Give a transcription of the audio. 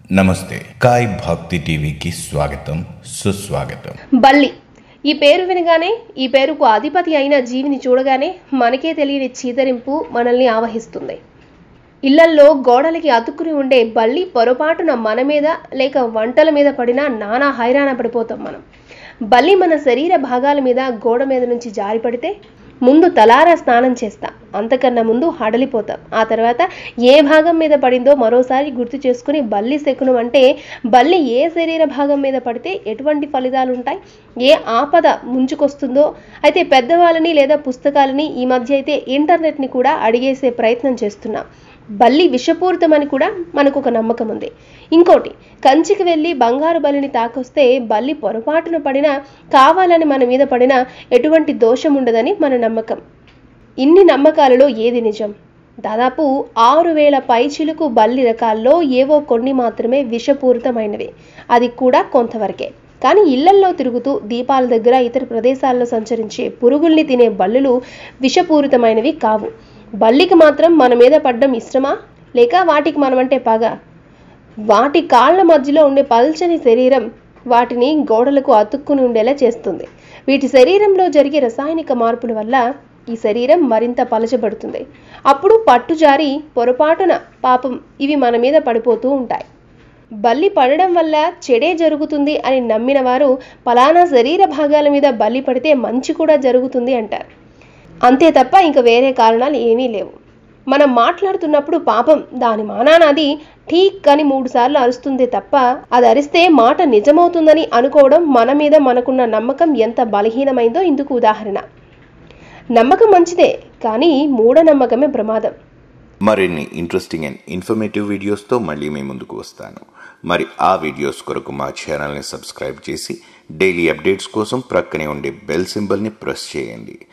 నమస్తే కాయ్ భక్తి టీవీకి స్వాగతం సుస్వాగతం బల్లి ఈ పేరు వినగానే ఈ పేరుకు అధిపతి అయిన జీవిని చూడగానే మనకే తెలియని చీదరింపు మనల్ని ఆవహిస్తుంది ఇళ్లల్లో గోడలకి అతుక్కుని ఉండే బల్లి పొరపాటున మన మీద లేక వంటల మీద పడినా నానా హైరాణ పడిపోతాం మనం బల్లి మన శరీర భాగాల మీద గోడ మీద నుంచి జారి పడితే ముందు తలారా స్నానం చేస్తాం అంతకన్నా ముందు హడలిపోతాం ఆ తర్వాత ఏ భాగం మీద పడిందో మరోసారి గుర్తు చేసుకుని బల్లి శకునం అంటే బల్లి ఏ శరీర భాగం మీద పడితే ఎటువంటి ఫలితాలు ఉంటాయి ఏ ఆపద ముంచుకొస్తుందో అయితే పెద్దవాళ్ళని లేదా పుస్తకాలని ఈ మధ్య అయితే ఇంటర్నెట్ని కూడా అడిగేసే ప్రయత్నం చేస్తున్నాం బల్లి విషపూరితమని కూడా మనకు ఒక నమ్మకం ఉంది ఇంకోటి కంచికి వెళ్ళి బంగారు బలిని తాకొస్తే బల్లి పొరపాటున పడినా కావాలని మన మీద పడినా ఎటువంటి దోషం ఉండదని మన నమ్మకం ఇన్ని నమ్మకాలలో ఏది నిజం దాదాపు ఆరు వేల పైచిలుకు బల్లి రకాల్లో ఏవో కొన్ని మాత్రమే విషపూరితమైనవి అది కూడా కొంతవరకే కానీ ఇళ్లల్లో తిరుగుతూ దీపాల దగ్గర ఇతర ప్రదేశాల్లో సంచరించే పురుగుల్ని తినే బల్లులు విషపూరితమైనవి కావు బల్లికి మాత్రం మన మీద పడ్డం ఇష్టమా లేక వాటికి మనమంటే పగ వాటి కాళ్ళ మధ్యలో ఉండే పల్చని శరీరం వాటిని గోడలకు అతుక్కుని ఉండేలా చేస్తుంది వీటి శరీరంలో జరిగే రసాయనిక మార్పుల వల్ల ఈ శరీరం మరింత పలచబడుతుంది అప్పుడు పట్టు జారి పొరపాటున పాపం ఇవి మన మీద పడిపోతూ ఉంటాయి బల్లి పడడం వల్ల చెడే జరుగుతుంది అని నమ్మిన వారు పలానా శరీర భాగాల మీద బల్లి పడితే మంచి కూడా జరుగుతుంది అంటారు అంతే తప్ప ఇంక వేరే కారణాలు ఏమీ లేవు మనం మాట్లాడుతున్నప్పుడు పాపం దాని మానానది ఠీక్ అని మూడు సార్లు అరుస్తుంది తప్ప అది అరిస్తే మాట నిజమవుతుందని అనుకోవడం మన మీద మనకున్న నమ్మకం ఎంత బలహీనమైందో ఇందుకు ఉదాహరణ నమ్మకం మంచిదే కానీ మూఢనమ్మకమే ప్రమాదం మరిన్ని ఇంట్రెస్టింగ్ అండ్ ఇన్ఫర్మేటివ్ వీడియోస్తో మళ్ళీ మీ ముందుకు వస్తాను మరి ఆ వీడియోస్ కొరకు మా ఛానల్ని సబ్స్క్రైబ్ చేసి డైలీ అప్డేట్స్ కోసం ప్రక్కనే ఉండే బెల్ సింబల్ని ప్రెస్ చేయండి